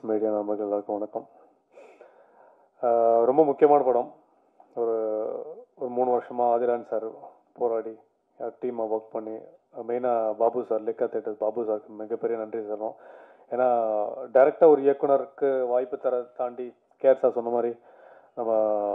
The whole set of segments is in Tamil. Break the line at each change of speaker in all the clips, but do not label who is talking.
மீடியா நண்பர்கள் எல்லாருக்கும் வணக்கம் ஆஹ் ரொம்ப முக்கியமான படம் ஒரு ஒரு மூணு வருஷமாக ஆதிரான் சார் போராடி டீமாக ஒர்க் பண்ணி மெயினாக Babu sir Lyca theatre Babu சாருக்கு மிகப்பெரிய நன்றி சொல்லணும் ஏன்னா டைரெக்டாக ஒரு இயக்குனருக்கு வாய்ப்பு தர தாண்டி கேஆர் சார் சொன்ன மாதிரி நம்ம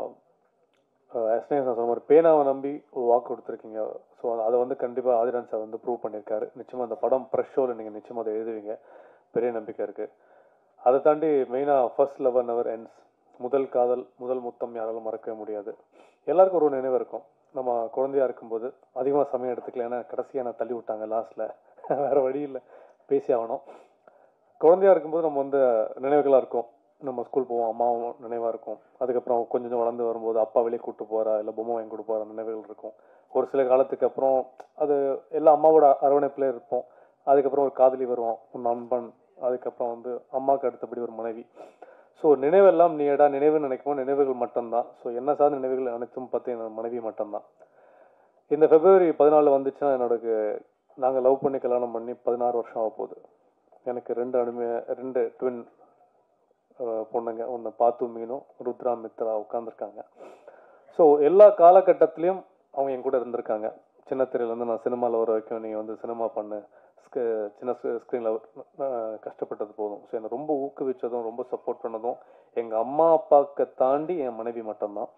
எஸ்னே சார் சொன்ன மாதிரி பேனாவை நம்பி ஒரு வாக்கு கொடுத்துருக்கீங்க ஸோ அதை வந்து கண்டிப்பாக ஆதிரான் சார் வந்து ப்ரூவ் பண்ணியிருக்காரு நிச்சயமாக அந்த படம் ப்ரெஷ் ஷோவில் நீங்கள் நிச்சயமாக அதை எழுதுவீங்க பெரிய நம்பிக்கை இருக்குது அதை தாண்டி மெயினாக ஃபர்ஸ்ட் லவ் நெவர் எண்ட்ஸ் முதல் காதல் முதல் முத்தம் யாராலும் மறக்கவே முடியாது எல்லாருக்கும் ஒரு நினைவு இருக்கும் நம்ம குழந்தையா இருக்கும்போது அதிகமாக சமயம் எடுத்துக்கல ஏன்னா கடைசியாக நான் தள்ளி விட்டாங்க லாஸ்ட்டில் வேறு வழி இல்லை பேசி ஆகணும் குழந்தையா இருக்கும்போது நம்ம வந்து நினைவுகளாக இருக்கும் நம்ம ஸ்கூல் போவோம் அம்மாவும் நினைவாக இருக்கும் அதுக்கப்புறம் கொஞ்சம் கொஞ்சம் வளர்ந்து வரும்போது அப்பா வெளியே கூட்டு போகிறா இல்லை பொம்மை வாங்கி கொடுக்க போகிற நினைவுகள் இருக்கும் ஒரு சில காலத்துக்கு அப்புறம் அது எல்லா அம்மாவோட அரவணைப்பில் இருப்போம் அதுக்கப்புறம் ஒரு காதலி வருவோம் ஒரு நண்பன் அதுக்கப்புறம் வந்து அம்மாவுக்கு அடுத்தபடி ஒரு மனைவி ஸோ நினைவெல்லாம் நீடா நினைவு நினைக்கும் நினைவுகள் மட்டும்தான் ஸோ என்ன சார்ந்த நினைவுகள் அனைத்தும் பார்த்து என் மனைவி மட்டும்தான் இந்த பிப்ரவரி பதினாலு வந்துச்சுன்னா என்னோட நாங்கள் லவ் பண்ணி கல்யாணம் பண்ணி பதினாறு வருஷம் ஆக போகுது எனக்கு ரெண்டு அனுமே ரெண்டு ட்வின் பொண்ணுங்க ஒன்று பாத்து மீனும் ருத்ரா மித்ரா உட்காந்துருக்காங்க ஸோ எல்லா காலகட்டத்திலையும் அவங்க என் கூட இருந்திருக்காங்க சின்ன திரையிலேருந்து நான் சினிமாவில் வர வரைக்கும் நீங்கள் வந்து சினிமா பண்ணு ஸ்க- சின்ன ஸ்க்ரீனில் கஷ்டப்பட்டது போதும் ஸோ என்னை ரொம்ப ஊக்குவிச்சதும் ரொம்ப சப்போர்ட் பண்ணதும் எங்கள் அம்மா அப்பாவுக்கு தாண்டி என் மனைவி மட்டும்தான்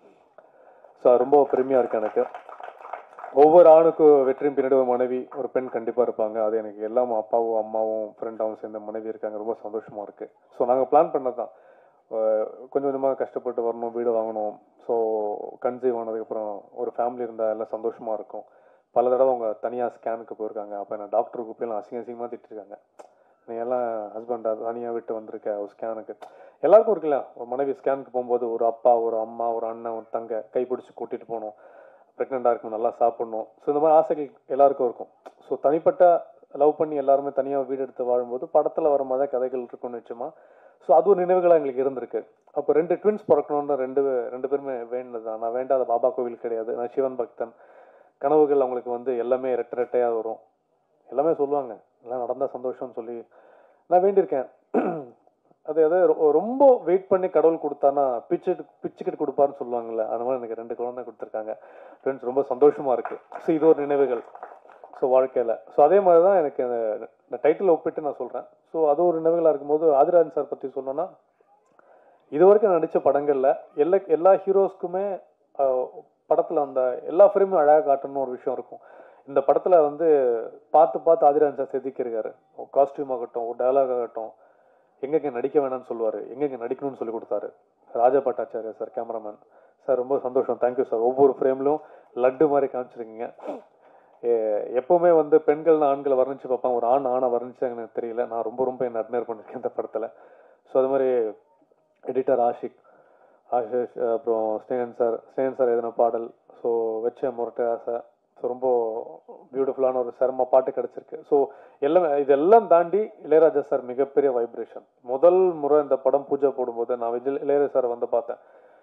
ஸோ ரொம்ப பெருமையாக இருக்கு எனக்கு ஒவ்வொரு ஆணுக்கும் வெற்றியும் பின்னாடி ஒரு மனைவி ஒரு பெண் கண்டிப்பாக இருப்பாங்க அது எனக்கு எல்லாம் அப்பாவும் அம்மாவும் ஃப்ரெண்டாவும் சேர்ந்த மனைவி இருக்காங்க ரொம்ப சந்தோஷமாக இருக்குது ஸோ நாங்கள் பிளான் பண்ணது தான் கொஞ்சம் கொஞ்சமாக கஷ்டப்பட்டு வரணும் வீடு வாங்கணும் ஸோ கன்சீவ் ஆனதுக்கப்புறம் ஒரு ஃபேமிலி இருந்தால் எல்லாம் சந்தோஷமாக இருக்கும் பல தடவை அவங்க தனியாக ஸ்கேனுக்கு போயிருக்காங்க அப்போ என்ன டாக்டருக்கு போய் எல்லாம் அசிங்க அசிங்கமாக திட்டிருக்காங்க நீ எல்லாம் ஹஸ்பண்டா தனியாக விட்டு வந்திருக்க ஒரு ஸ்கேனுக்கு எல்லாருக்கும் இருக்குல்ல ஒரு மனைவி ஸ்கேனுக்கு போகும்போது ஒரு அப்பா ஒரு அம்மா ஒரு அண்ணன் ஒரு தங்க கைப்பிடிச்சு கூட்டிகிட்டு போகணும் ப்ரெக்னெண்ட்டாக இருக்கும் நல்லா சாப்பிடணும் ஸோ இந்த மாதிரி ஆசைகள் எல்லாருக்கும் இருக்கும் ஸோ தனிப்பட்ட லவ் பண்ணி எல்லாருமே தனியாக வீடு எடுத்து வாழும்போது படத்தில் வர மாதிரி தான் கதைகள் இருக்கும் நிச்சயமா ஸோ அது ஒரு நினைவுகளாக எங்களுக்கு இருந்திருக்கு அப்போ ரெண்டு ட்வின்ஸ் பிறக்கணும்னு ரெண்டு ரெண்டு பேருமே வேண்டினது தான் நான் வேண்டாத பாபா கோவில் கிடையாது நான் சிவன் பக்தன் கனவுகள் அவங்களுக்கு வந்து எல்லாமே ரெட்டை ரெட்டையாக வரும் எல்லாமே சொல்லுவாங்க எல்லாம் நடந்தால் சந்தோஷம்னு சொல்லி நான் வேண்டியிருக்கேன் அது எதை ரொ- ரொம்ப வெயிட் பண்ணி கடவுள் கொடுத்தானா பிச்சுட்டு பிச்சுக்கிட்டு கொடுப்பாருன்னு சொல்லுவாங்கல்ல அந்த மாதிரி எனக்கு ரெண்டு குழந்தை கொடுத்துருக்காங்க ஃப்ரெண்ட்ஸ் ரொம்ப சந்தோஷமா இருக்கு ஸோ இது ஒரு நினைவுகள் ஸோ வாழ்க்கையில் ஸோ அதே மாதிரி தான் எனக்கு அந்த- இந்த டைட்டில் ஒப்பிட்டு நான் சொல்கிறேன் ஸோ அது ஒரு நினைவுகளாக இருக்கும்போது ஆதிராஜன் சார் பற்றி சொன்னோன்னா இது வரைக்கும் நடித்த படங்களில் எல்லா எல்லா ஹீரோஸ்க்குமே படத்தில் அந்த எல்லா ஃப்ரேமும் அழகாக காட்டணும்னு ஒரு விஷயம் இருக்கும் இந்த படத்தில் வந்து பார்த்து பார்த்து ஆதிராஜன் சார் செதுக்கியிருக்காரு காஸ்டியூம் ஆகட்டும் ஒரு டயலாக் ஆகட்டும் எங்கெங்க நடிக்க வேணாம்னு சொல்லுவார் எங்கெங்க நடிக்கணும்னு சொல்லி கொடுத்தாரு Raja Bhattacharya sir cameraman sir ரொம்ப சந்தோஷம் தேங்க்யூ சார் ஒவ்வொரு ஃப்ரேம்லையும் லட்டு மாதிரி காமிச்சிருக்கீங்க எ- எப்பவுமே வந்து பெண்கள்னு ஆண்களை வர்ணிச்சு பார்ப்பாங்க ஒரு ஆண் ஆணை வர்ணிச்சு எனக்கு தெரியல நான் ரொம்ப ரொம்ப என்ன அட்மையர் பண்ணியிருக்கேன் இந்த படத்தில் ஸோ அது மாதிரி எடிட்டர் ஆஷிக் ஆஷிஷ் அப்புறம் ஸ்னேகன் சார் ஸ்னேகன் சார் எதுன பாடல் ஸோ வச்ச முரட்டை ஆசை ஸோ ரொம்ப பியூட்டிஃபுல்லான ஒரு சிரம பாட்டு கிடச்சிருக்கு ஸோ எல்லாம் இதெல்லாம் தாண்டி இளையராஜா சார் மிகப்பெரிய வைப்ரேஷன் முதல் முறை இந்த படம் பூஜை போடும்போது நான் விஜய் இளையராஜா சார் வந்து பார்த்தேன்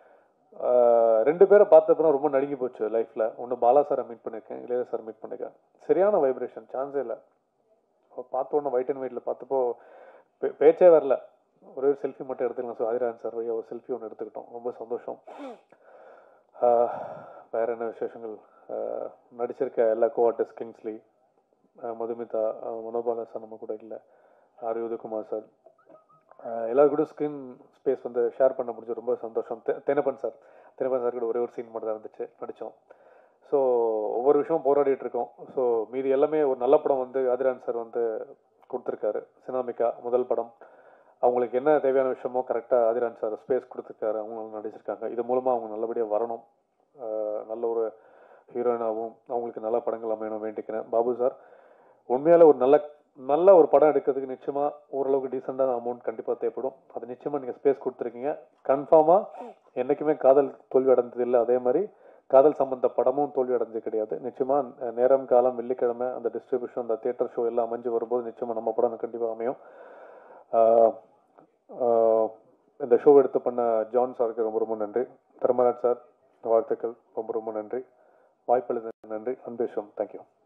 ஆஹ் ரெண்டு பேரை பார்த்தப்பறம் ரொம்ப நடுங்கி போச்சு லைஃப்ல ஒன்று பாலா சாரை மீட் பண்ணியிருக்கேன் இளையராஜா சார் மீட் பண்ணிருக்கேன் சரியான வைப்ரேஷன் சான்ஸே இல்லை பார்த்த உடனே ஒயிட் அண்ட் ஒயிட்ல பார்த்தப்போ பே- பேச்சே வரல ஒரே ஒரு செல்ஃபி மட்டும் எடுத்துக்கலாம் ஸோ ஆதிராஜன் சார் வழியாக ஒரு செல்ஃபி ஒன்று எடுத்துக்கிட்டோம் ரொம்ப சந்தோஷம் ஆஹ் வேற என்ன விசேஷங்கள் ஆஹ் நடிச்சிருக்க எல்லா கோஆர்டிஸ்ட் கிங்ஸ்லி ஆஹ் மதுமிதா ஆஹ் மனோபாலா சார் நம்ம கூட இல்லை ஆர் யுதகுமார் சார் ஆஹ் எல்லாரு கூட ஸ்க்ரீன் ஸ்பேஸ் வந்து ஷேர் பண்ண முடிஞ்சு ரொம்ப சந்தோஷம் தெ- தென்னப்பன் சார் தென்னப்பன் சார் கூட ஒரே ஒரு சீன் மட்டும் தான் இருந்துச்சு நடித்தோம் ஸோ ஒவ்வொரு விஷயமும் போராடிட்டு இருக்கோம் ஸோ மீதி எல்லாமே ஒரு நல்ல படம் வந்து ஆதிரான் சார் வந்து கொடுத்துருக்காரு சினாமிகா முதல் படம் அவங்களுக்கு என்ன தேவையான விஷயமோ கரெக்டாக ஆதிரான் சார் ஸ்பேஸ் கொடுத்துருக்காரு அவங்க நடிச்சிருக்காங்க இது மூலமாக அவங்க நல்லபடியாக வரணும் ஆஹ் நல்ல ஒரு ஹீரோயினாகவும் அவங்களுக்கு நல்ல படங்கள் அமையணும் வேண்டிக்கிறேன் பாபு சார் உண்மையால ஒரு நல்ல நல்ல ஒரு படம் எடுக்கிறதுக்கு நிச்சயமா ஓரளவுக்கு டீசெண்டான அமௌண்ட் கண்டிப்பா தேவைப்படும் அது நிச்சயமா நீங்க ஸ்பேஸ் கொடுத்துருக்கீங்க கன்ஃபார்மா என்னைக்குமே காதல் தோல்வி அடைந்தது இல்லை அதே மாதிரி காதல் சம்பந்த படமும் தோல்வி அடைஞ்சது கிடையாது நிச்சயமா அஹ், நேரம் காலம் வெள்ளிக்கிழமை அந்த டிஸ்ட்ரிபியூஷன் அந்த தியேட்டர் ஷோ எல்லாம் அமைஞ்சு வரும்போது நிச்சயமா நம்ம படம் கண்டிப்பா அமையும் ஆஹ், ஆஹ், இந்த ஷோ எடுத்து பண்ண ஜான் சாருக்கு ரொம்ப ரொம்ப நன்றி தர்மராஜ் சார் வாழ்த்துக்கள் ரொம்ப ரொம்ப நன்றி வாய்ப்பளித்த நன்றி அன்பேஷம் தேங்க்யூ